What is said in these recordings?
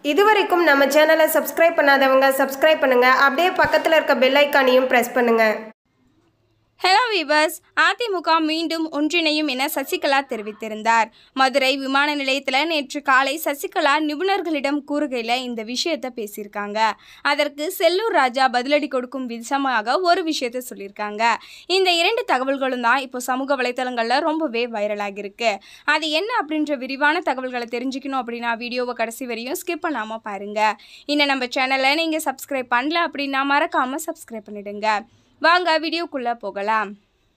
இதுவரைக்கும் நம்ம சேனலை சப்ஸ்கிரைப் பண்ணாதவங்க சப்ஸ்கிரைப் பண்ணுங்க அப்படியே பக்கத்தில் இருக்க பெல் ஐக்கானையும் ப்ரெஸ் பண்ணுங்க ஹலோ வீவர்ஸ் அதிமுக மீண்டும் ஒன்றிணையும் என சசிகலா தெரிவித்திருந்தார் மதுரை விமான நிலையத்தில் நேற்று காலை சசிகலா நிபுணர்களிடம் கூறுகையில் இந்த விஷயத்தை பேசியிருக்காங்க அதற்கு செல்லூர் ராஜா பதிலடி கொடுக்கும் விதமாக ஒரு விஷயத்தை சொல்லியிருக்காங்க இந்த இரண்டு தகவல்களும் தான் இப்போ சமூக வலைத்தளங்களில் ரொம்பவே வைரலாகியிருக்கு அது என்ன அப்படின்ற விரிவான தகவல்களை தெரிஞ்சுக்கணும் அப்படின்னா வீடியோவை கடைசி வரையும் ஸ்கிப் பண்ணாமல் பாருங்கள் இன்னும் நம்ம சேனலை நீங்கள் சப்ஸ்கிரைப் பண்ணல அப்படின்னா மறக்காமல் சப்ஸ்கிரைப் பண்ணிடுங்க வாங்க வீடியோக்குள்ளே போகலாம்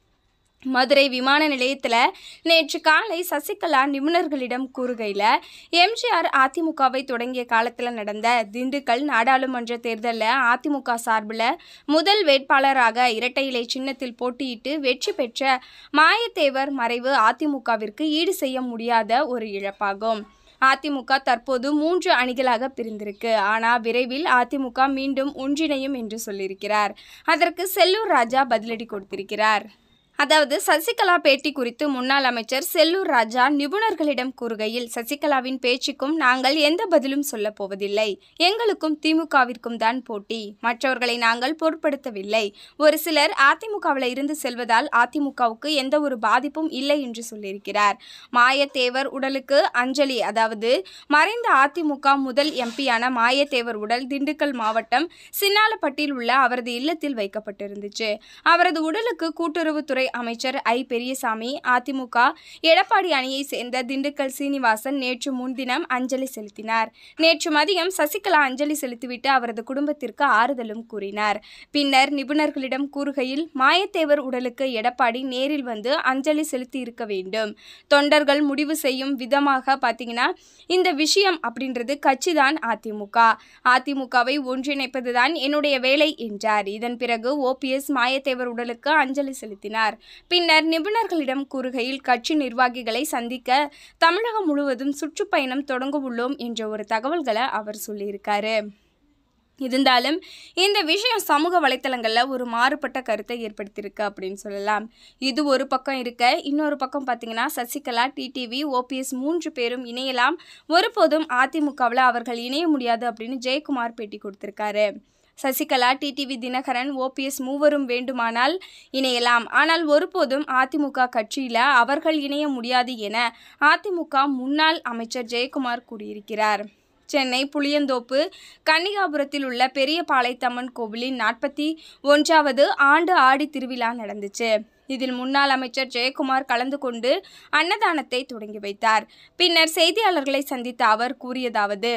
மதுரை விமான நிலையத்தில் நேற்று காலை சசிகலா நிபுணர்களிடம் கூறுகையில் எம்ஜிஆர் அதிமுகவை தொடங்கிய காலத்தில் நடந்த திண்டுக்கல் நாடாளுமன்ற தேர்தலில் அதிமுக சார்பில் முதல் வேட்பாளராக இரட்டை இலை சின்னத்தில் போட்டியிட்டு வெற்றி பெற்ற மாயத்தேவர் மறைவு அதிமுகவிற்கு ஈடு செய்ய முடியாத ஒரு இழப்பாகும் அதிமுக தற்போது மூன்று அணிகளாக பிரிந்திருக்கு ஆனால் விரைவில் அதிமுக மீண்டும் ஒன்றிணையும் என்று சொல்லியிருக்கிறார் அதற்கு செல்லூர் ராஜா பதிலடி கொடுத்திருக்கிறார் அதாவது சசிகலா பேட்டி குறித்து முன்னாள் அமைச்சர் செல்லூர் ராஜா நிபுணர்களிடம் கூறுகையில் சசிகலாவின் பேச்சுக்கும் நாங்கள் எந்த பதிலும் சொல்லப் போவதில்லை எங்களுக்கும் திமுகவிற்கும் தான் போட்டி மற்றவர்களை நாங்கள் பொருட்படுத்தவில்லை ஒரு சிலர் அதிமுகவில் இருந்து செல்வதால் அதிமுகவுக்கு எந்த ஒரு பாதிப்பும் இல்லை என்று சொல்லியிருக்கிறார் மாயத்தேவர் உடலுக்கு அஞ்சலி அதாவது மறைந்த அதிமுக முதல் எம்பியான மாயத்தேவர் உடல் திண்டுக்கல் மாவட்டம் சின்னாலப்பட்டியில் உள்ள அவரது இல்லத்தில் வைக்கப்பட்டிருந்துச்சு அவரது உடலுக்கு கூட்டுறவுத்துறை அமைச்சர் ஐ பெரியசாமி அதிமுக எடப்பாடி அணியை சேர்ந்த திண்டுக்கல் சீனிவாசன் நேற்று முன்தினம் அஞ்சலி செலுத்தினார் நேற்று மதியம் சசிகலா அஞ்சலி செலுத்திவிட்டு அவரது குடும்பத்திற்கு ஆறுதலும் கூறினார் பின்னர் நிபுணர்களிடம் கூறுகையில் மாயத்தேவர் உடலுக்கு எடப்பாடி நேரில் வந்து அஞ்சலி செலுத்தி இருக்க வேண்டும் தொண்டர்கள் முடிவு செய்யும் விதமாக பார்த்தீங்கன்னா இந்த விஷயம் அப்படின்றது கட்சிதான் அதிமுக அதிமுகவை ஒன்றிணைப்பதுதான் என்னுடைய வேலை என்றார் இதன் பிறகு ஓபிஎஸ் மாயத்தேவர் உடலுக்கு அஞ்சலி செலுத்தினார் பின்னர் நிபுணர்களிடம் கூறுகையில் கட்சி நிர்வாகிகளை சந்திக்க தமிழகம் முழுவதும் சுற்றுப்பயணம் தொடங்க உள்ளோம் என்ற ஒரு தகவல்களை அவர் சொல்லியிருக்காரு இருந்தாலும் இந்த விஷயம் சமூக வலைத்தளங்களில் ஒரு மாறுபட்ட கருத்தை ஏற்படுத்தியிருக்கு அப்படின்னு சொல்லலாம் இது ஒரு பக்கம் இருக்க இன்னொரு பக்கம் பார்த்தீங்கன்னா சசிகலா டிடிவி ஓபிஎஸ் மூன்று பேரும் இணையலாம் ஒருபோதும் அதிமுகவில் அவர்கள் இணைய முடியாது அப்படின்னு ஜெயக்குமார் பேட்டி கொடுத்திருக்காரு சசிகலா டிடிவி தினகரன் ஓபிஎஸ் மூவரும் வேண்டுமானால் இணையலாம் ஆனால் ஒருபோதும் அதிமுக கட்சியில் அவர்கள் இணைய முடியாது என அதிமுக முன்னாள் அமைச்சர் ஜெயக்குமார் கூறியிருக்கிறார் சென்னை புளியந்தோப்பு கன்னிகாபுரத்தில் உள்ள பெரிய பாளையத்தம்மன் கோவிலின் நாற்பத்தி ஒன்றாவது ஆண்டு ஆடி திருவிழா நடந்துச்சு இதில் முன்னாள் அமைச்சர் ஜெயக்குமார் கலந்து கொண்டு அன்னதானத்தை தொடங்கி வைத்தார் பின்னர் செய்தியாளர்களை சந்தித்த அவர் கூறியதாவது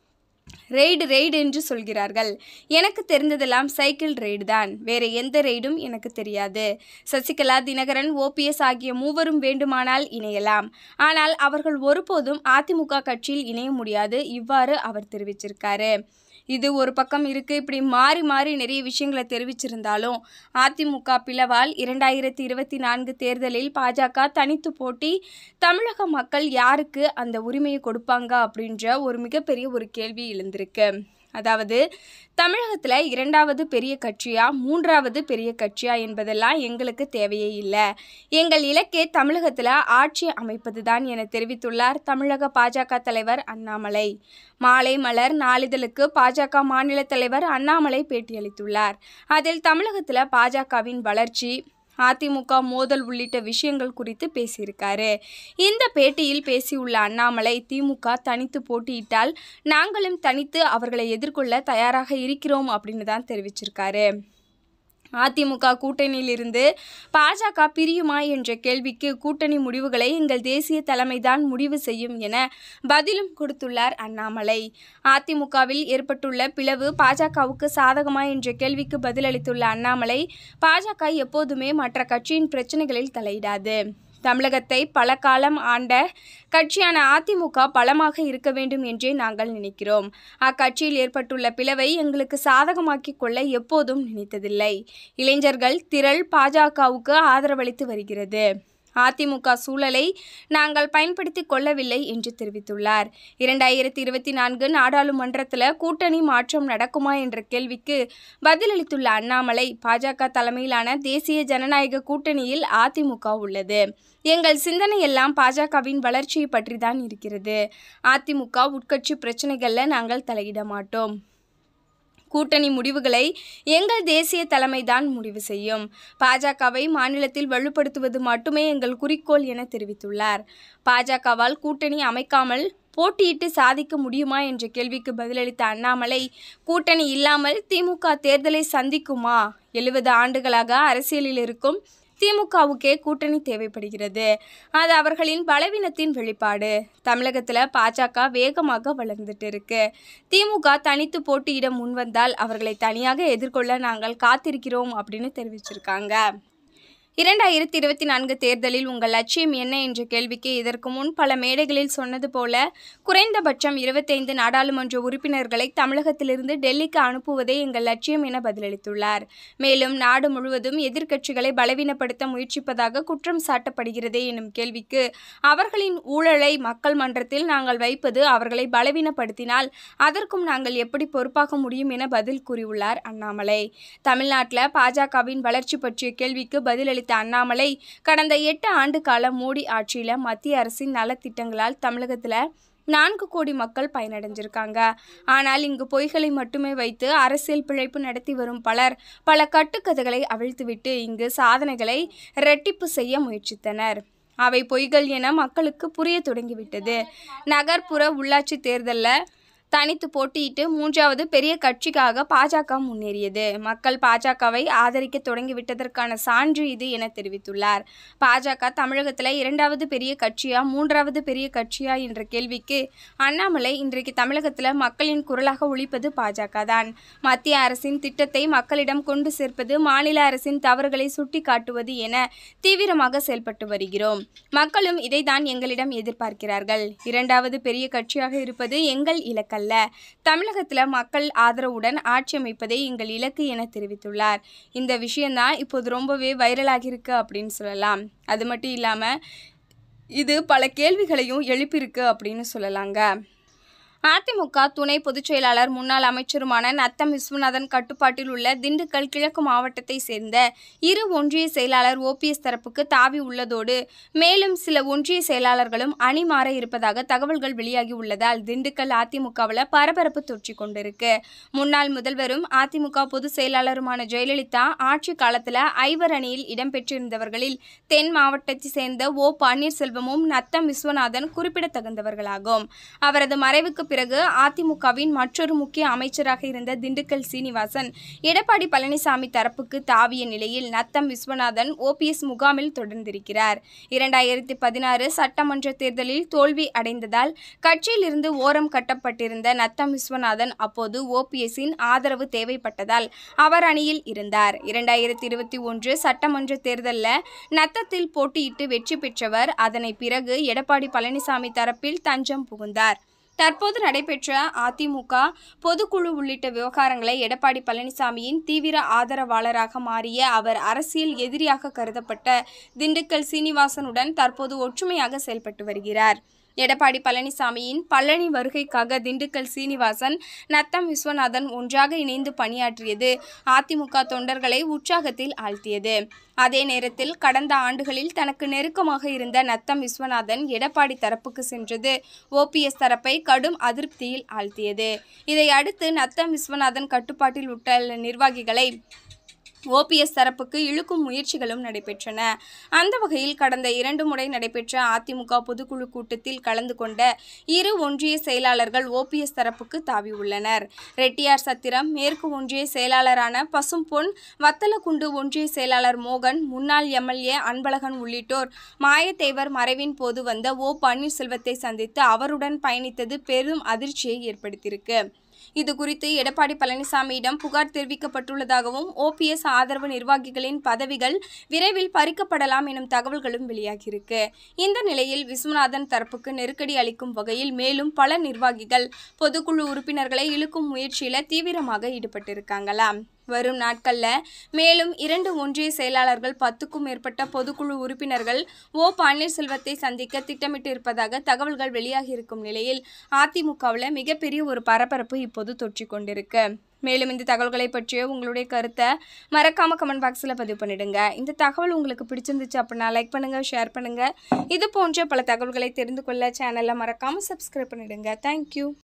ரெய்டு ரெய்டு என்று சொல்கிறார்கள் எனக்கு தெரிந்ததெல்லாம் சைக்கிள் ரெய்டு தான் வேறு எந்த ரெய்டும் எனக்கு தெரியாது சசிகலா தினகரன் ஓபிஎஸ் ஆகிய மூவரும் வேண்டுமானால் இணையலாம் ஆனால் அவர்கள் ஒருபோதும் அதிமுக கட்சியில் இணைய முடியாது இவ்வாறு அவர் தெரிவிச்சிருக்காரு இது ஒரு பக்கம் இருக்கு இப்படி மாறி மாறி நிறைய விஷயங்களை தெரிவிச்சிருந்தாலும் அதிமுக பிளவால் இரண்டாயிரத்தி இருபத்தி நான்கு தேர்தலில் பாஜக தனித்து போட்டி தமிழக மக்கள் யாருக்கு அந்த உரிமையை கொடுப்பாங்க அப்படின்ற ஒரு மிகப்பெரிய ஒரு கேள்வி எழுந்திருக்கு அதாவது தமிழகத்தில் இரண்டாவது பெரிய கட்சியா மூன்றாவது பெரிய கட்சியா என்பதெல்லாம் எங்களுக்கு தேவையே இல்லை எங்கள் இலக்கே தமிழகத்தில் ஆட்சி அமைப்பது தான் என தெரிவித்துள்ளார் தமிழக பாஜக தலைவர் அண்ணாமலை மாலை மலர் நாளிதழுக்கு பாஜக மாநில தலைவர் அண்ணாமலை பேட்டியளித்துள்ளார் அதில் தமிழகத்தில் பாஜகவின் வளர்ச்சி அதிமுக மோதல் உள்ளிட்ட விஷயங்கள் குறித்து பேசியிருக்காரு இந்த பேட்டியில் பேசியுள்ள அண்ணாமலை திமுக தனித்து போட்டியிட்டால் நாங்களும் தனித்து அவர்களை எதிர்கொள்ள தயாராக இருக்கிறோம் அப்படின்னு தான் தெரிவிச்சிருக்காரு அதிமுக கூட்டணியிலிருந்து பாஜக பிரியுமா என்ற கேள்விக்கு கூட்டணி முடிவுகளை எங்கள் தேசிய தலைமைதான் முடிவு செய்யும் என பதிலும் கொடுத்துள்ளார் அண்ணாமலை அதிமுகவில் ஏற்பட்டுள்ள பிளவு பாஜகவுக்கு சாதகமா என்ற கேள்விக்கு பதிலளித்துள்ள அண்ணாமலை பாஜக எப்போதுமே மற்ற கட்சியின் பிரச்சனைகளில் தலையிடாது தமிழகத்தை பல காலம் ஆண்ட கட்சியான அதிமுக பலமாக இருக்க வேண்டும் என்றே நாங்கள் நினைக்கிறோம் அக்கட்சியில் ஏற்பட்டுள்ள பிளவை எங்களுக்கு சாதகமாக்கிக் கொள்ள எப்போதும் நினைத்ததில்லை இளைஞர்கள் திரள் பாஜகவுக்கு ஆதரவளித்து வருகிறது அதிமுக சூழலை நாங்கள் பயன்படுத்தி கொள்ளவில்லை என்று தெரிவித்துள்ளார் இரண்டாயிரத்தி இருபத்தி நான்கு நாடாளுமன்றத்தில் கூட்டணி மாற்றம் நடக்குமா என்ற கேள்விக்கு பதிலளித்துள்ள அண்ணாமலை பாஜக தலைமையிலான தேசிய ஜனநாயக கூட்டணியில் அதிமுக உள்ளது எங்கள் சிந்தனை எல்லாம் பாஜகவின் வளர்ச்சியை பற்றி தான் இருக்கிறது அதிமுக உட்கட்சி பிரச்சனைகளில் நாங்கள் தலையிட மாட்டோம் கூட்டணி முடிவுகளை எங்கள் தேசிய தலைமைதான் முடிவு செய்யும் பாஜகவை மாநிலத்தில் வலுப்படுத்துவது மட்டுமே எங்கள் குறிக்கோள் என தெரிவித்துள்ளார் பாஜகவால் கூட்டணி அமைக்காமல் போட்டியிட்டு சாதிக்க முடியுமா என்ற கேள்விக்கு பதிலளித்த அண்ணாமலை கூட்டணி இல்லாமல் திமுக தேர்தலை சந்திக்குமா எழுபது ஆண்டுகளாக அரசியலில் இருக்கும் திமுகவுக்கே கூட்டணி தேவைப்படுகிறது அது அவர்களின் பலவீனத்தின் வெளிப்பாடு தமிழகத்தில் பாஜக வேகமாக வளர்ந்துட்டு இருக்கு திமுக தனித்து போட்டியிட முன்வந்தால் அவர்களை தனியாக எதிர்கொள்ள நாங்கள் காத்திருக்கிறோம் அப்படின்னு தெரிவிச்சிருக்காங்க இரண்டாயிரத்தி இருபத்தி நான்கு தேர்தலில் உங்கள் லட்சியம் என்ன என்ற கேள்விக்கு இதற்கு முன் பல மேடைகளில் சொன்னது போல குறைந்தபட்சம் இருபத்தைந்து நாடாளுமன்ற உறுப்பினர்களை தமிழகத்திலிருந்து டெல்லிக்கு அனுப்புவதே எங்கள் லட்சியம் என பதிலளித்துள்ளார் மேலும் நாடு முழுவதும் எதிர்க்கட்சிகளை பலவீனப்படுத்த முயற்சிப்பதாக குற்றம் சாட்டப்படுகிறதே எனும் கேள்விக்கு அவர்களின் ஊழலை மக்கள் மன்றத்தில் நாங்கள் வைப்பது அவர்களை பலவீனப்படுத்தினால் அதற்கும் நாங்கள் எப்படி பொறுப்பாக முடியும் என பதில் கூறியுள்ளார் அண்ணாமலை தமிழ்நாட்டில் பாஜகவின் வளர்ச்சி பற்றிய கேள்விக்கு பதிலளித்த அண்ணாமலை கடந்த எட்டு ஆண்டு கால மோடி ஆட்சியில் மத்திய அரசின் நலத்திட்டங்களால் தமிழகத்தில் நான்கு கோடி மக்கள் பயனடைஞ்சிருக்காங்க ஆனால் இங்கு பொய்களை மட்டுமே வைத்து அரசியல் பிழைப்பு நடத்தி வரும் பலர் பல கட்டுக்கதைகளை அவிழ்த்துவிட்டு இங்கு சாதனைகளை இரட்டிப்பு செய்ய முயற்சித்தனர் அவை பொய்கள் என மக்களுக்கு புரிய தொடங்கிவிட்டது நகர்ப்புற உள்ளாட்சி தேர்தலில் தனித்து போட்டியிட்டு மூன்றாவது பெரிய கட்சிக்காக பாஜக முன்னேறியது மக்கள் பாஜகவை ஆதரிக்க தொடங்கிவிட்டதற்கான சான்று இது என தெரிவித்துள்ளார் பாஜக தமிழகத்தில் இரண்டாவது பெரிய கட்சியா மூன்றாவது பெரிய கட்சியா என்ற கேள்விக்கு அண்ணாமலை இன்றைக்கு தமிழகத்தில் மக்களின் குரலாக ஒழிப்பது பாஜக தான் மத்திய அரசின் திட்டத்தை மக்களிடம் கொண்டு சேர்ப்பது மாநில அரசின் தவறுகளை சுட்டி காட்டுவது என தீவிரமாக செயல்பட்டு வருகிறோம் மக்களும் இதைதான் எங்களிடம் எதிர்பார்க்கிறார்கள் இரண்டாவது பெரிய கட்சியாக இருப்பது எங்கள் இலக்கல்ல தமிழகத்தில் மக்கள் ஆதரவுடன் ஆட்சி அமைப்பதே எங்கள் இலக்கு என தெரிவித்துள்ளார் இந்த விஷயம்தான் இப்போது ரொம்பவே வைரலாகியிருக்கு அப்படின்னு சொல்லலாம் அது மட்டும் இல்லாமல் இது பல கேள்விகளையும் எழுப்பியிருக்கு அப்படின்னு சொல்லலாங்க அதிமுக துணை பொதுச் செயலாளர் முன்னாள் அமைச்சருமான நத்தம் விஸ்வநாதன் கட்டுப்பாட்டில் உள்ள திண்டுக்கல் கிழக்கு மாவட்டத்தை சேர்ந்த இரு ஒன்றிய செயலாளர் ஓபிஎஸ் தரப்புக்கு தாவி உள்ளதோடு மேலும் சில ஒன்றிய செயலாளர்களும் அணி மாற இருப்பதாக தகவல்கள் வெளியாகி உள்ளதால் திண்டுக்கல் அதிமுகவில் பரபரப்பு தொற்றிக் கொண்டிருக்கு முன்னாள் முதல்வரும் அதிமுக பொதுச் செயலாளருமான ஜெயலலிதா ஆட்சி காலத்தில் ஐவர் அணியில் இடம்பெற்றிருந்தவர்களில் தென் மாவட்டத்தை சேர்ந்த ஓ பன்னீர்செல்வமும் நத்தம் விஸ்வநாதன் குறிப்பிடத்தகுந்தவர்களாகும் அவரது மறைவுக்கு பிறகு அதிமுகவின் மற்றொரு முக்கிய அமைச்சராக இருந்த திண்டுக்கல் சீனிவாசன் எடப்பாடி பழனிசாமி தரப்புக்கு தாவிய நிலையில் நத்தம் விஸ்வநாதன் ஓபிஎஸ் முகாமில் தொடர்ந்திருக்கிறார் இரண்டாயிரத்தி பதினாறு சட்டமன்ற தேர்தலில் தோல்வி அடைந்ததால் கட்சியிலிருந்து ஓரம் கட்டப்பட்டிருந்த நத்தம் விஸ்வநாதன் அப்போது ஓபிஎஸ்ஸின் ஆதரவு தேவைப்பட்டதால் அவர் அணியில் இருந்தார் இரண்டாயிரத்தி இருபத்தி ஒன்று சட்டமன்ற தேர்தலில் நத்தத்தில் போட்டியிட்டு வெற்றி பெற்றவர் அதனை பிறகு எடப்பாடி பழனிசாமி தரப்பில் தஞ்சம் புகுந்தார் தற்போது நடைபெற்ற அதிமுக பொதுக்குழு உள்ளிட்ட விவகாரங்களை எடப்பாடி பழனிசாமியின் தீவிர ஆதரவாளராக மாறிய அவர் அரசியல் எதிரியாக கருதப்பட்ட திண்டுக்கல் சீனிவாசனுடன் தற்போது ஒற்றுமையாக செயல்பட்டு வருகிறார் எடப்பாடி பழனிசாமியின் பழனி வருகைக்காக திண்டுக்கல் சீனிவாசன் நத்தம் விஸ்வநாதன் ஒன்றாக இணைந்து பணியாற்றியது அதிமுக தொண்டர்களை உற்சாகத்தில் ஆழ்த்தியது அதே நேரத்தில் கடந்த ஆண்டுகளில் தனக்கு நெருக்கமாக இருந்த நத்தம் விஸ்வநாதன் எடப்பாடி தரப்புக்கு சென்றது ஓபிஎஸ் தரப்பை கடும் அதிருப்தியில் ஆழ்த்தியது இதை அடுத்து நத்தம் விஸ்வநாதன் கட்டுப்பாட்டில் உள்ள நிர்வாகிகளை ஓபிஎஸ் தரப்புக்கு இழுக்கும் முயற்சிகளும் நடைபெற்றன அந்த வகையில் கடந்த இரண்டு முறை நடைபெற்ற அதிமுக பொதுக்குழு கூட்டத்தில் கலந்து கொண்ட இரு ஒன்றிய செயலாளர்கள் ஓபிஎஸ் தரப்புக்கு தாவியுள்ளனர் ரெட்டியார் சத்திரம் மேற்கு ஒன்றிய செயலாளரான பசும்பொன் வத்தலக்குண்டு ஒன்றிய செயலாளர் மோகன் முன்னாள் எம்எல்ஏ அன்பழகன் உள்ளிட்டோர் மாயத்தேவர் மறைவின் போது வந்த ஓ பன்னீர்செல்வத்தை சந்தித்து அவருடன் பயணித்தது பெரும் அதிர்ச்சியை ஏற்படுத்தியிருக்கு இது குறித்து எடப்பாடி பழனிசாமியிடம் புகார் தெரிவிக்கப்பட்டுள்ளதாகவும் ஓபிஎஸ் ஆதரவு நிர்வாகிகளின் பதவிகள் விரைவில் பறிக்கப்படலாம் எனும் தகவல்களும் வெளியாகியிருக்கு இந்த நிலையில் விஸ்வநாதன் தரப்புக்கு நெருக்கடி அளிக்கும் வகையில் மேலும் பல நிர்வாகிகள் பொதுக்குழு உறுப்பினர்களை இழுக்கும் முயற்சியில் தீவிரமாக ஈடுபட்டிருக்காங்களாம் வரும் நாட்களில் மேலும் இரண்டு ஒன்றிய செயலாளர்கள் பத்துக்கும் மேற்பட்ட பொதுக்குழு உறுப்பினர்கள் ஓ பன்னீர்செல்வத்தை சந்திக்க திட்டமிட்டு இருப்பதாக தகவல்கள் வெளியாகி இருக்கும் நிலையில் அதிமுகவில் மிகப்பெரிய ஒரு பரபரப்பு இப்போது தொற்றிக் கொண்டிருக்கு மேலும் இந்த தகவல்களை பற்றிய உங்களுடைய கருத்தை மறக்காம கமெண்ட் பாக்ஸில் பதிவு பண்ணிடுங்க இந்த தகவல் உங்களுக்கு பிடிச்சிருந்துச்சு அப்படின்னா லைக் பண்ணுங்க ஷேர் பண்ணுங்க இது போன்ற பல தகவல்களை தெரிந்து கொள்ள சேனலை மறக்காம சப்ஸ்கிரைப் பண்ணிடுங்க தேங்க்யூ